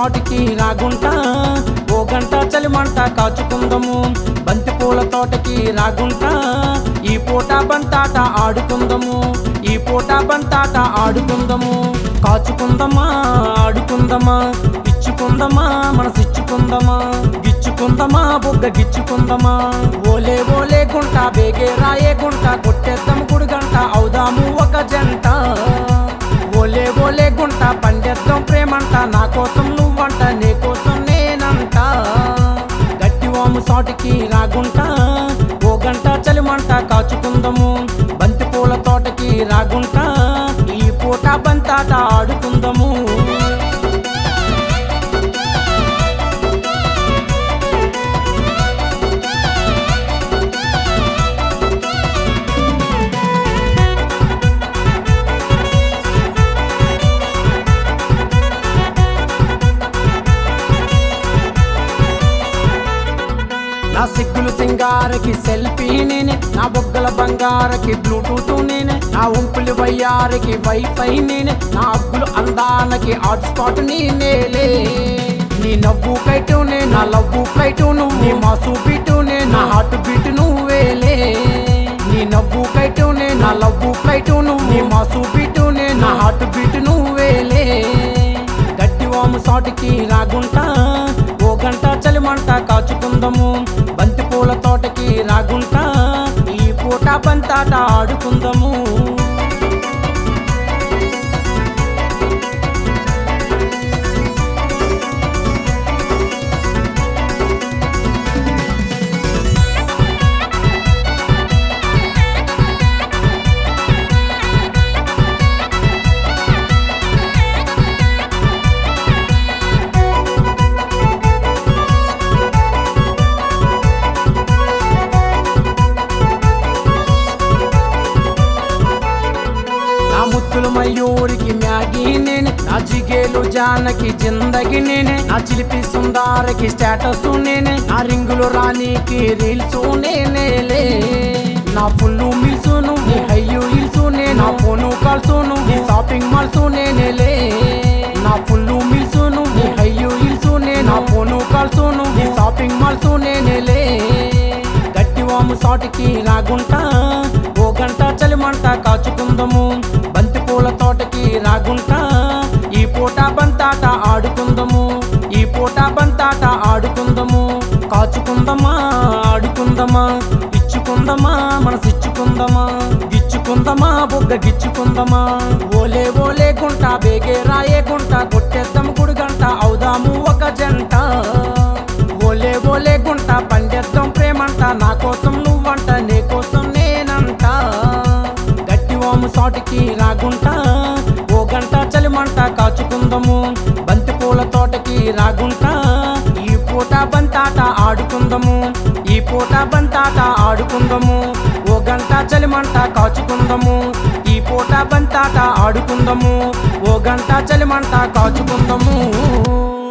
సాటికి రాగుంటా ఓ గంట చలిమంట కాచుకుందము బంతి పూల తోటకి రాగుంటా ఈ పూట బంతాట ఆడుకుందము ఈ పూట బంతాట ఆడుకుందము కాచుకుందమా ఆడుకుందమా ఇచ్చుకుందమా మనసిచ్చుకుందమా గిచ్చుకుందమా బుగ్గ గిచ్చుకుందమా ఓలే ఓలే గుంట బేగే రాయే గుంట కొట్టేద్దాం గుడి గంట అవుదాము ఒక జంట ఓలే ఓలే గుంట పండేద్దాం ప్రేమంట నా కోసం నువ్వంట నీ కోసం నేనంట గట్టి వాము సాటికి రాగుంటా ఓ గంట చలిమంట కాచుకుందము బంతి పూల తోటకి రాగుంటా ఈ పూట బంతాట ఆడుకుందము నా సిగ్గులు సింగారకి సెల్ఫీ నేనే నా బొగ్గల బంగారకి బ్లూటూత్ నేనే నా ఉంపులు వయ్యారకి వైఫై నేనే నా అబ్బులు అందానకి హాట్ స్పాట్ నేనేలే నీ నవ్వు కైటు నే నా లవ్వు ఫ్లైట్ నువ్వు నీ మాసు బీటు నే నా హార్ట్ బీట్ నువ్వేలే నీ నవ్వు కైటు నే నా లవ్వు ఫ్లైట్ నువ్వు నీ మాసు బీటు నే నా హార్ట్ బీట్ నువ్వేలే గట్టి వాము సాటికి రాగుంటా ఓ గంట చలిమంట కాచుకుందము బంతి పూల తోటకి రాగుంటా ఈ పూట బంతాట ఆడుకుందము నా ముత్తులు మయూరికి మ్యాగీ నేనే నా జిగేలు జానకి జిందగి నేనే నా చిలిపి సుందారకి స్టేటస్ నేనే నా రింగులు రాణికి రీల్స్ నేనేలే నా ఫుల్లు మిల్స్ నీ హయ్యు హిల్స్ నే నా ఫోను కాల్స్ నీ షాపింగ్ మాల్స్ నేనేలే నా ఫుల్లు మిల్స్ నీ హయ్యు హిల్స్ నే నా ఫోను కాల్స్ నీ షాపింగ్ మాల్స్ నేనేలే గట్టి వాము సాటికి రాగుంటా ఓ గంట చలిమంట కాచుకుందము బంతి పూల తోటకి రాగుంటా ఈ పూట బంతాట ఆడుకుందము ఈ పూట బంతాట ఆడుకుందము కాచుకుందమా ఆడుకుందమా ఇచ్చుకుందమా మనసిచ్చుకుందమా గిచ్చుకుందమా బుగ్గ గిచ్చుకుందమా ఓలే ఓలే గుంట బేగే రాయే గుంట కొట్టేద్దాం గుడి గంట అవుదాము ఒక జంట ఓలే ఓలే గుంట పండేద్దాం ప్రేమంట నా కోసం నువ్వంట నీ కోసం నేనంట గట్టి వాము సాటికి రాగుంటా ఓ గంట చలిమంట కాచుకుందము బంతి పూల తోటకి రాగుంటా ఈ పూట బంతాట ఆడుకుందము ఈ పూట బంతాట ఆడుకుందము ఓ గంట చలిమంట కాచుకుందము ఈ పూట బంతాట ఆడుకుందము ఓ గంట చలిమంట కాచుకుందము